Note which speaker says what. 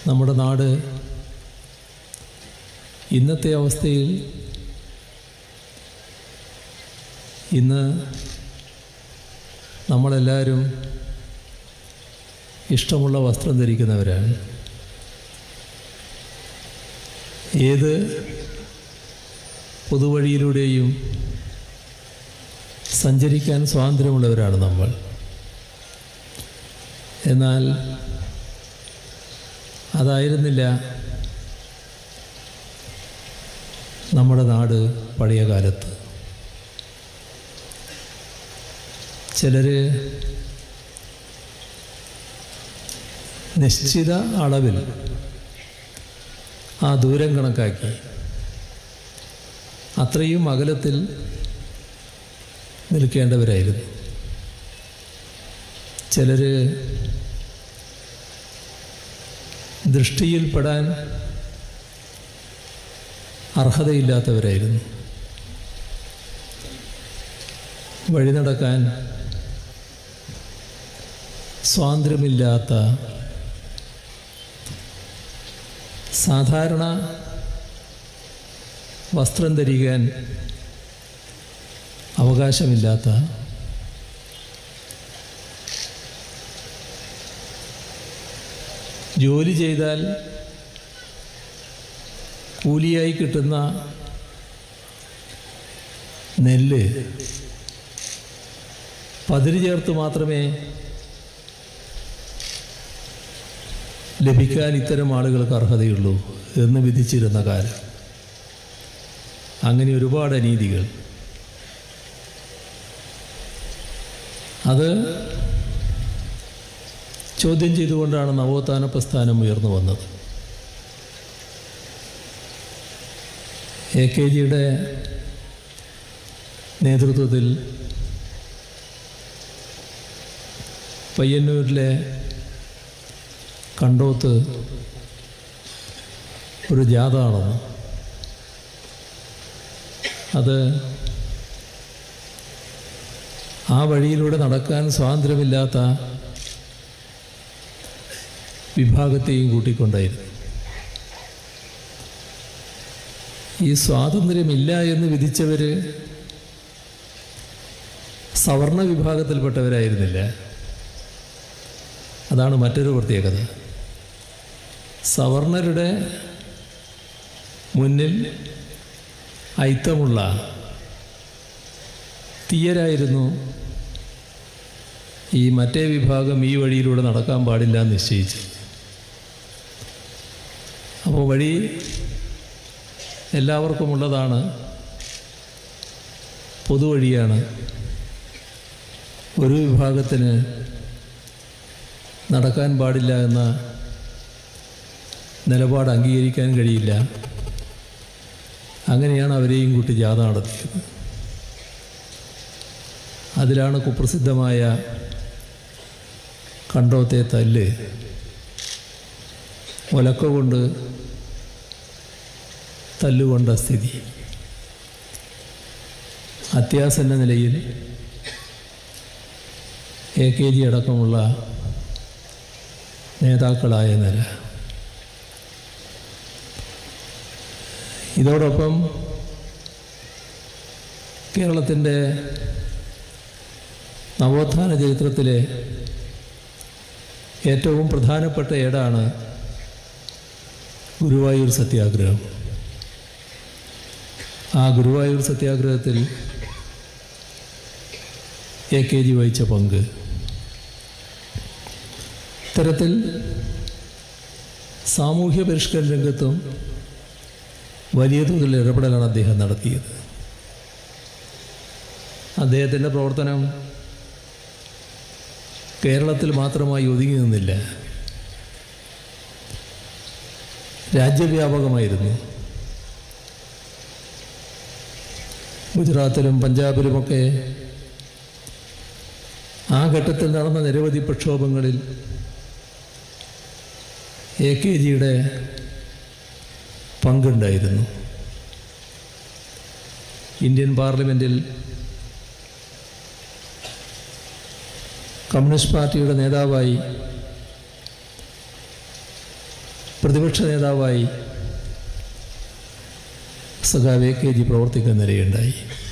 Speaker 1: നമ്മുടെ നാട് ഇന്നത്തെ അവസ്ഥയിൽ ഇന്ന് നമ്മളെല്ലാവരും ഇഷ്ടമുള്ള വസ്ത്രം ധരിക്കുന്നവരാണ് ഏത് പൊതുവഴിയിലൂടെയും സഞ്ചരിക്കാൻ സ്വാതന്ത്ര്യമുള്ളവരാണ് നമ്മൾ എന്നാൽ അതായിരുന്നില്ല നമ്മുടെ നാട് പഴയ കാലത്ത് ചിലർ നിശ്ചിത അളവിൽ ആ ദൂരം കണക്കാക്കി അത്രയും അകലത്തിൽ നിൽക്കേണ്ടവരായിരുന്നു ചിലർ ദൃഷ്ടിയിൽപ്പെടാൻ അർഹതയില്ലാത്തവരായിരുന്നു വഴി നടക്കാൻ സ്വാതന്ത്ര്യമില്ലാത്ത സാധാരണ വസ്ത്രം ധരിക്കാൻ അവകാശമില്ലാത്ത ജോലി ചെയ്താൽ കൂലിയായി കിട്ടുന്ന നെല്ല് പതിര് ചേർത്ത് മാത്രമേ ലഭിക്കാൻ ഇത്തരം ആളുകൾക്ക് അർഹതയുള്ളൂ എന്ന് വിധിച്ചിരുന്ന കാലം അങ്ങനെ ഒരുപാട് അനീതികൾ അത് ചോദ്യം ചെയ്തുകൊണ്ടാണ് നവോത്ഥാന പ്രസ്ഥാനം ഉയർന്നു വന്നത് എ കെ ജിയുടെ നേതൃത്വത്തിൽ പയ്യന്നൂരിലെ കണ്ടോത്ത് ഒരു ജാഥ നടന്നു അത് ആ വഴിയിലൂടെ നടക്കാൻ സ്വാതന്ത്ര്യമില്ലാത്ത വിഭാഗത്തെയും കൂട്ടിക്കൊണ്ടായിരുന്നു ഈ സ്വാതന്ത്ര്യമില്ല എന്ന് വിധിച്ചവർ സവർണ വിഭാഗത്തിൽപ്പെട്ടവരായിരുന്നില്ല അതാണ് മറ്റൊരു പ്രത്യേകത സവർണരുടെ മുന്നിൽ ഐത്തമുള്ള തീയരായിരുന്നു ഈ മറ്റേ വിഭാഗം ഈ വഴിയിലൂടെ നടക്കാൻ പാടില്ല എന്ന് നിശ്ചയിച്ചു അപ്പോൾ വഴി എല്ലാവർക്കും ഉള്ളതാണ് പൊതുവഴിയാണ് ഒരു വിഭാഗത്തിന് നടക്കാൻ പാടില്ല എന്ന നിലപാട് അംഗീകരിക്കാൻ കഴിയില്ല അങ്ങനെയാണ് അവരെയും കൂട്ടി ജാഥ നടത്തിയത് അതിലാണ് കുപ്രസിദ്ധമായ കണ്ടോത്തെ തല്ല് ഒലക്ക കൊണ്ട് തല്ലുകൊണ്ട സ്ഥിതി അത്യാസന്ന നിലയിൽ എ കെ ജി അടക്കമുള്ള നേതാക്കളായ നില ഇതോടൊപ്പം കേരളത്തിൻ്റെ നവോത്ഥാന ചരിത്രത്തിലെ ഏറ്റവും പ്രധാനപ്പെട്ട ഏടാണ് ഗുരുവായൂർ സത്യാഗ്രഹം ആ ഗുരുവായൂർ സത്യാഗ്രഹത്തിൽ എ കെ ജി വഹിച്ച പങ്ക് ഇത്തരത്തിൽ സാമൂഹ്യ പരിഷ്കരണ രംഗത്തും വലിയ തോതിൽ ഇടപെടലാണ് അദ്ദേഹം നടത്തിയത് അദ്ദേഹത്തിൻ്റെ പ്രവർത്തനം കേരളത്തിൽ മാത്രമായി ഒതുങ്ങി നിന്നില്ല രാജ്യവ്യാപകമായിരുന്നു ഗുജറാത്തിലും പഞ്ചാബിലുമൊക്കെ ആ ഘട്ടത്തിൽ നടന്ന നിരവധി പ്രക്ഷോഭങ്ങളിൽ എ കെ ജിയുടെ പങ്കുണ്ടായിരുന്നു ഇന്ത്യൻ പാർലമെൻറ്റിൽ കമ്മ്യൂണിസ്റ്റ് പാർട്ടിയുടെ നേതാവായി പ്രതിപക്ഷ നേതാവായി സഖാവ് എ കെ ജി പ്രവർത്തിക്കുന്ന നിലയുണ്ടായി